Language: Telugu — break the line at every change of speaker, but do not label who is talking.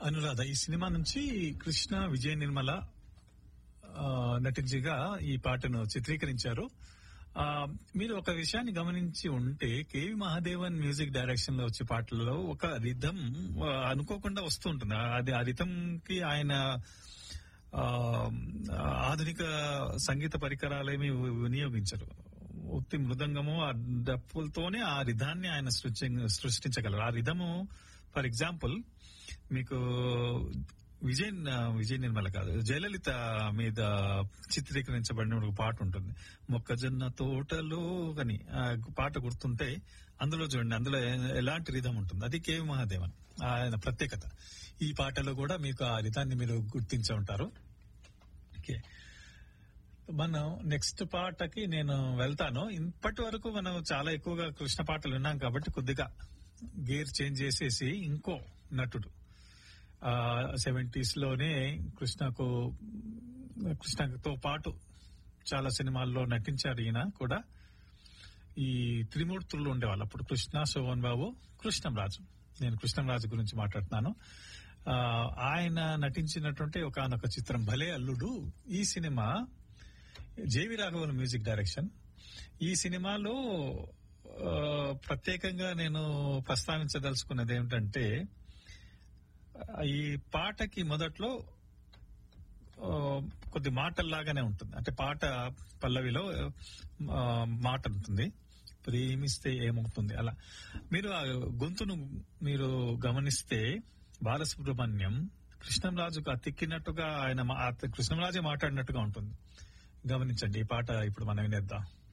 అనురాధ ఈ సినిమా నుంచి కృష్ణ విజయ నిర్మల ఆ, నటించగా ఈ పాటను చిత్రీకరించారు ఆ, మీరు ఒక విషయాన్ని గమనించి ఉంటే కేవి మహాదేవన్ మ్యూజిక్ డైరెక్షన్ లో వచ్చే పాటలలో ఒక రిథం ఆ, అనుకోకుండా వస్తూ ఉంటుంది అది ఆ రిథం కి ఆయన ఆ, ఆధునిక సంగీత పరికరాలేమి వినియోగించరు ఉత్తి మృదంగము ఆ డప్పులతోనే ఆ రిధాన్ని ఆయన సృష్టి- సృష్టించగలరు ఆ రిధము ఫర్ ఎగ్జాంపుల్ మీకు విజయ్ విజయ్ నిర్మల కాదు జయలలిత మీద చిత్రీకరించబడిన ఒక పాట ఉంటుంది మొక్కజొన్న తోటలో అని ఆ పాట గుర్తుంటే అందులో చూడండి అందులో ఎ- ఎలాంటి రిధం ఉంటుంది అది కేవి మహాదేవన్ ఆయన ప్రత్యేకత ఈ పాటలో కూడా మీకు ఆ రిధాన్ని మీరు గుర్తించే ఉంటారు ఓకే మనం నెక్స్ట్ పాటకి నేను వెళ్తాను ఇప్పటి వరకు మనం చాలా ఎక్కువగా కృష్ణ పాటలు విన్నాం కాబట్టి కొద్దిగా గేర్ చేంజ్ చేసేసి ఇంకో నటుడు సెవెంటీస్ లోనే కృష్ణకు కృష్ణతో పాటు చాలా సినిమాల్లో నటించారు ఈయన కూడా ఈ త్రిమూర్తుల్లో ఉండేవాళ్ళు అప్పుడు కృష్ణ శోభన్ బాబు కృష్ణంరాజు నేను కృష్ణంరాజు గురించి మాట్లాడుతున్నాను ఆ, ఆయన నటించినటువంటి ఒకనొక చిత్రం భలే అల్లుడు ఈ cinema J V Raghavan music direction ఈ సినిమాలో ఆ, ప్రత్యేకంగా నేను ప్రస్తావించదలుచుకున్నది ఏమిటంటే ఆ, ఈ పాటకి మొదట్లో ఆ, కొద్ది మాటల్లాగానే ఉంటుంది అంటే పాట పల్లవిలో ఆ, మాట ఉంటుంది ప్రేమిస్తే ఏమవుతుంది అలా మీరు ఆ గొంతును మీరు గమనిస్తే బాలసుబ్రహ్మణ్యం కృష్ణంరాజుకు అతిక్కినట్టుగా ఆయన మా- ఆ కృష్ణంరాజే మాట్లాడినట్టుగా ఉంటుంది గమనించండి ఈ పాట ఇప్పుడు మనం వినేద్దాం